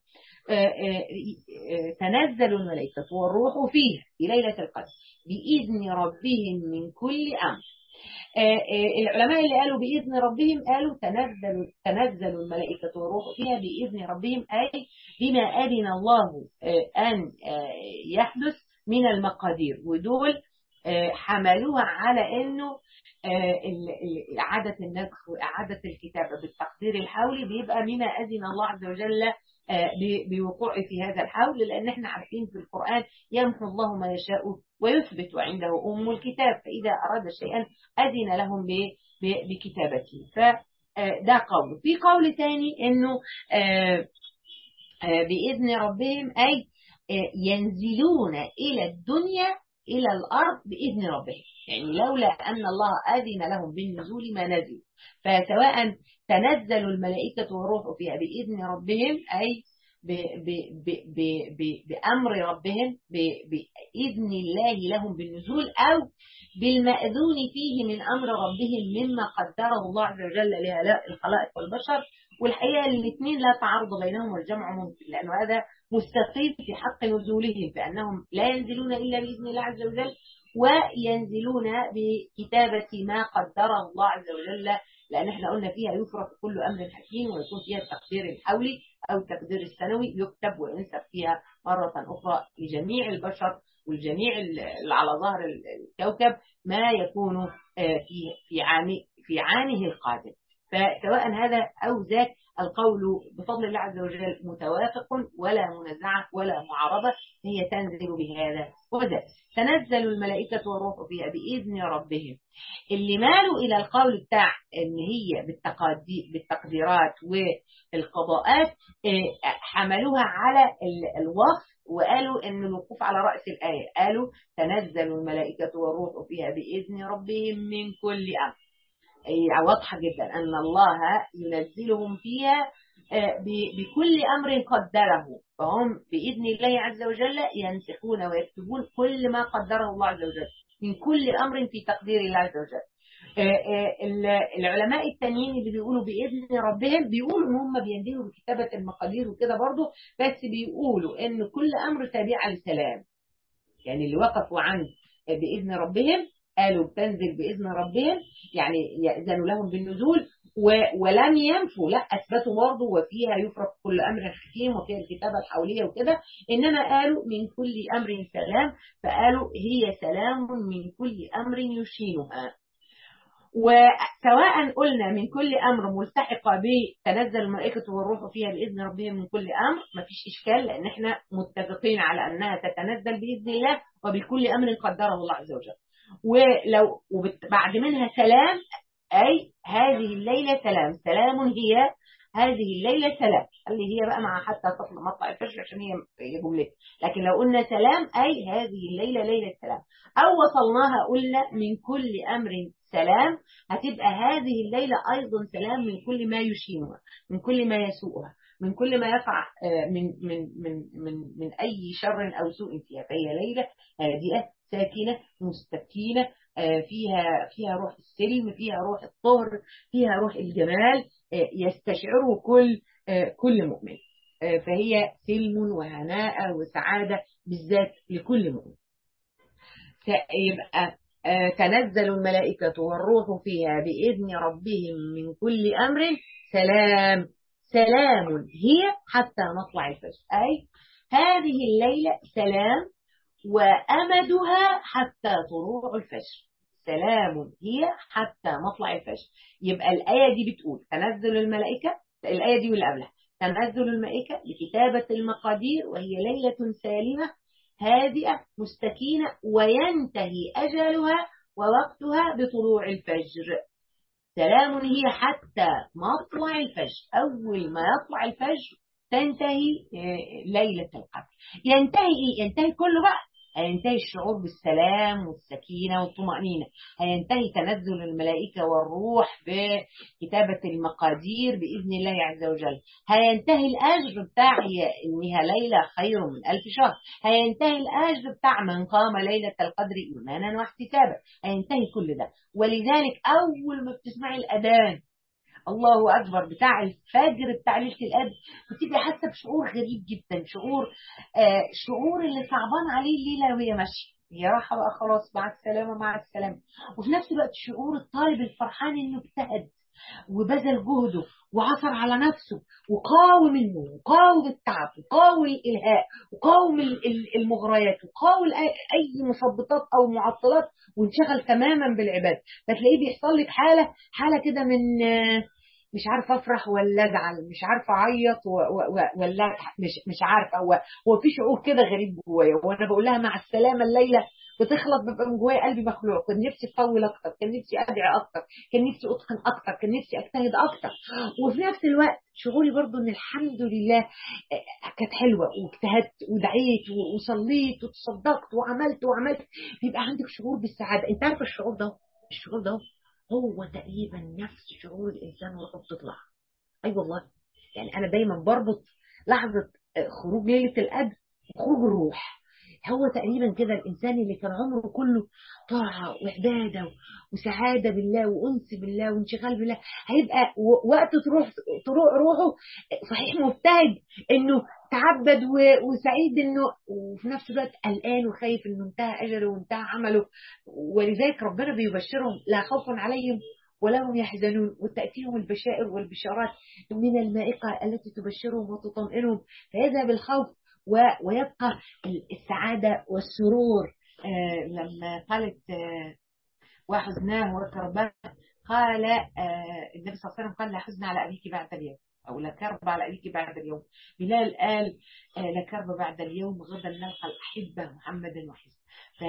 تنزل الملائكة والروح فيها في ليلة القدر بإذن ربهم من كل أمر العلماء اللي قالوا بإذن ربهم قالوا تنزل تنزل الملائكة والروح فيها بإذن ربهم أي بما أذن الله أن يحدث من المقادير ودول حملوها على أنه إعادة النسخ وإعادة الكتابة بالتقدير الحولي بيبقى مما أذن الله عز وجل بوقوع في هذا الحول لأن احنا عارفين في القرآن يمحو الله ما يشاء ويثبت وعنده أم الكتاب فإذا أراد شيئا أذن لهم بكتابته فده قول في قول تاني أنه بإذن ربهم أي ينزلون إلى الدنيا إلى الأرض بإذن ربهم يعني لولا أن الله أذن لهم بالنزول ما نزلوا فسواء تنزل الملائكة والروح فيها بإذن ربهم أي ب ب ب ب ب بأمر ربهم بإذن الله لهم بالنزول أو بالمأذون فيه من أمر ربهم مما قدره الله عز وجل لهؤلاء الخلائق والبشر والحقيقة الاثنين لا تعارض بينهم والجمع ممكن لأنه هذا مستقيم في حق نزولهم فأنهم لا ينزلون إلا بإذن الله عز وجل وينزلون بكتابة ما قدره الله عز وجل لأن احنا قلنا فيها يفرق كل أمر حكيم ويكون فيها التقدير الحولي أو التقدير السنوي يكتب وينسب فيها مرة أخرى لجميع البشر والجميع اللي على ظهر الكوكب ما يكون في في عام في عامه القادم فسواء هذا أو ذاك القول بفضل الله عز وجل متوافق ولا منازعة ولا معارضة هي تنزل بهذا وذا تنزل الملائكة والروح فيها بإذن ربهم اللي مالوا إلى القول بتاع إن هي بالتقديرات والقضاءات حملوها على الوصف وقالوا ان الوقوف على رأس الآية قالوا تنزل الملائكة والروح فيها بإذن ربهم من كل أمر هي واضحة جدا أن الله ينزلهم فيها بكل أمر قدره فهم بإذن الله عز وجل ينسخون ويكتبون كل ما قدره الله عز وجل من كل أمر في تقدير الله عز وجل العلماء التانيين اللي بيقولوا بإذن ربهم بيقولوا ان هم بينتهوا بكتابة المقادير وكده برضه بس بيقولوا ان كل أمر تابع لسلام يعني اللي وقفوا عن بإذن ربهم قالوا بتنزل بإذن ربهم يعني يأذن لهم بالنزول ولم ينفوا لا أثبتوا برضه وفيها يفرق كل أمر حكيم وفيها الكتابة الحولية وكده إنما قالوا من كل أمر سلام فقالوا هي سلام من كل أمر يشينها وسواء قلنا من كل أمر ملتحقة بتنزل الملائكة والروح فيها بإذن ربهم من كل أمر مفيش إشكال لأن احنا متفقين على أنها تتنزل بإذن الله وبكل أمر قدره الله عز وجل ولو وبعد منها سلام أي هذه الليلة سلام سلام هي هذه الليلة سلام اللي هي بقى مع حتى تطلع مطلع الفجر عشان هي جملتها لكن لو قلنا سلام أي هذه الليلة ليلة سلام أو وصلناها قلنا من كل أمر سلام هتبقى هذه الليلة أيضا سلام من كل ما يشينها من كل ما يسوءها من كل ما يقع من من من من من أي شر أو سوء فيها فهي ليلة هادئة ساكنة مستكينة فيها فيها روح السلم فيها روح الطهر فيها روح الجمال يستشعره كل كل مؤمن فهي سلم وهناء وسعادة بالذات لكل مؤمن يبقى تنزل الملائكة والروح فيها بإذن ربهم من كل أمر سلام سلام هي حتى مطلع الفجر أي هذه الليلة سلام وأمدها حتى طلوع الفجر سلام هي حتى مطلع الفجر يبقى الآية دي بتقول تنزل الملائكة الآية دي واللي قبلها تنزل الملائكة لكتابة المقادير وهي ليلة سالمة هادئة مستكينة وينتهي أجلها ووقتها بطلوع الفجر سلام هي حتى مطلع الفجر أول ما يطلع الفجر تنتهي ليلة القدر ينتهي ينتهي كله بقى هينتهي الشعور بالسلام والسكينة والطمأنينة هينتهي تنزل الملائكة والروح بكتابة المقادير بإذن الله عز وجل هينتهي الأجر بتاع إنها ليلة خير من ألف شهر هينتهي الأجر بتاع من قام ليلة القدر إيمانا واحتسابا هينتهي كل ده ولذلك أول ما بتسمعي الأذان الله أكبر بتاع الفجر بتاع ليلة القدر بتبقي حاسة بشعور غريب جدا شعور آه شعور اللي صعبان عليه الليلة وهي ماشية هي راحة بقى خلاص مع السلامة مع السلامة وفي نفس الوقت شعور الطالب الفرحان انه اجتهد وبذل جهده وعثر على نفسه وقاوم منه وقاوم التعب وقاوم الإلهاء وقاوم المغريات وقاوم أي مثبطات أو معطلات وانشغل تماما بالعباد فتلاقيه بيحصل لك حالة حالة كده من مش عارفه افرح ولا ازعل مش عارفه اعيط ولا مش مش عارفه هو هو في شعور كده غريب جوايا وانا بقول لها مع السلامه الليله بتخلط ببقى من جوايا قلبي مخلوع كان نفسي اطول اكتر كان نفسي ادعي اكتر كان نفسي اتقن اكتر كان نفسي اجتهد اكتر وفي نفس الوقت شعوري برضو ان الحمد لله كانت حلوه واجتهدت ودعيت وصليت وتصدقت وعملت وعملت بيبقى عندك شعور بالسعاده انت عارفه الشعور ده الشعور ده هو تقريبا نفس شعور الانسان وهو بتطلع اي أيوة والله يعني انا دايما بربط لحظه خروج ليله القدر وخروج الروح هو تقريبا كده الانسان اللي كان عمره كله طاعه وعباده وسعاده بالله وانس بالله وانشغال بالله هيبقى وقت تروح تروح روحه صحيح مبتهج انه تعبد وسعيد انه وفي نفس الوقت قلقان وخايف انه انتهى اجله وانتهى عمله ولذلك ربنا بيبشرهم لا خوف عليهم ولا هم يحزنون وتأتيهم البشائر والبشارات من المائقة التي تبشرهم وتطمئنهم فيذهب الخوف ويبقى السعادة والسرور آه لما قالت آه وحزناه وكرباه قال آه النبي صلى الله عليه وسلم قال لا حزن على أبيك بعد اليوم أو لا كرب على أبيك بعد اليوم بلال قال آه لا كرب بعد اليوم غدا نلقى الأحبة محمدا وحزب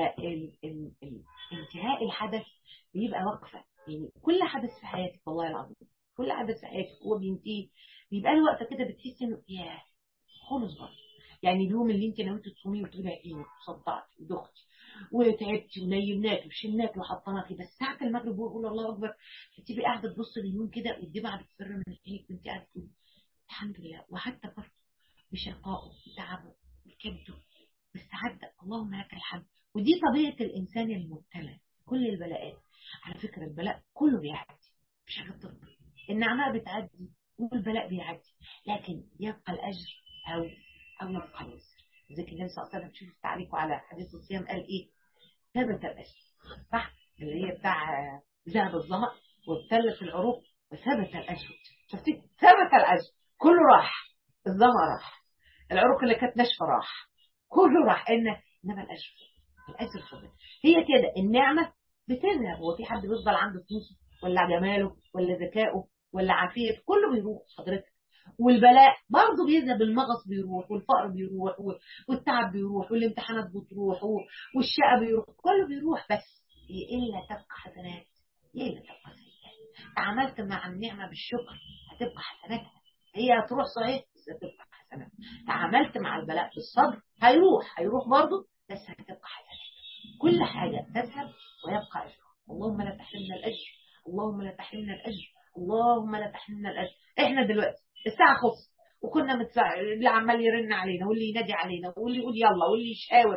فانتهاء الحدث بيبقى وقفة يعني كل حدث في حياتك والله العظيم كل حدث في حياتك هو بينتهي بيبقى له وقفة كده بتحس إنه ياه خلص بقى يعني اليوم اللي انت ناوية تصوميه وتقولي عينك وصدعتي ودختي وتعبتي ونيمناكي وشلناكي وحطيناكي بس ساعة المغرب ويقول الله أكبر تبقي قاعدة تبص لليوم كده والدمعة بتفر من عينك وانت قاعدة تقولي الحمد لله وحتى برضه بشقائه بتعبه بكبده بالسعادة اللهم لك الحمد ودي طبيعة الإنسان المبتلى كل البلاءات على فكرة البلاء كله بيعدي مش حاجة ترضي النعماء بتعدي والبلاء بيعدي لكن يبقى الأجر أو أو يبقى الوزر ذكر النبي صلى الله عليه وسلم شوف تعليقه على حديث الصيام قال إيه ثبت الأجر صح اللي هي بتاع ذهب الظمأ وابتل في العروق وثبت الأجر شفتي ثبت الأجر كله راح الظمأ راح العروق اللي كانت ناشفة راح كله راح إن إنما الأجر الأجر فضل هي كده النعمة بتذهب هو في حد بيفضل عنده فلوسه ولا جماله ولا ذكائه ولا عافيته كله بيروح حضرتك والبلاء برضه بيذهب المغص بيروح والفقر بيروح والتعب بيروح والامتحانات بتروح والشقة بيروح كله بيروح بس إلا تبقى حسنات إلا تبقى سيئات تعاملت مع النعمة بالشكر هتبقى حسناتها هي هتروح صحيح بس هتبقى حسنات تعاملت مع البلاء بالصبر هيروح هيروح برضه بس هتبقى حسنات كل حاجة تذهب ويبقى أجر اللهم لا تحرمنا الأجر اللهم لا تحرمنا الأجر اللهم لا تحرمنا الأجر إحنا دلوقتي الساعة خلصت وكنا متسع... اللي عمال يرن علينا واللي ينادي علينا واللي يقول يلا واللي يشاور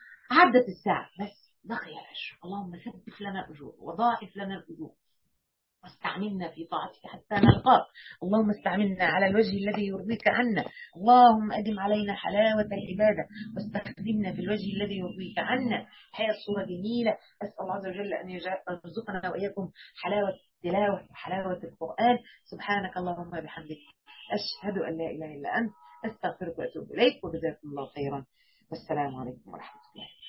عدت الساعة بس بقي الأجر اللهم ثبت لنا الأجور وضاعف لنا الأجور واستعملنا في طاعتك حتى نلقاك اللهم استعملنا على الوجه الذي يرضيك عنا اللهم أدم علينا حلاوة العبادة واستخدمنا في الوجه الذي يرضيك عنا الحياة الصورة جميلة أسأل الله عز وجل أن يرزقنا وإياكم حلاوة التلاوة وحلاوة القرآن سبحانك اللهم بحمدك أشهد أن لا إله إلا أنت أستغفرك وأتوب إليك وجزاكم الله خيرا والسلام عليكم ورحمة الله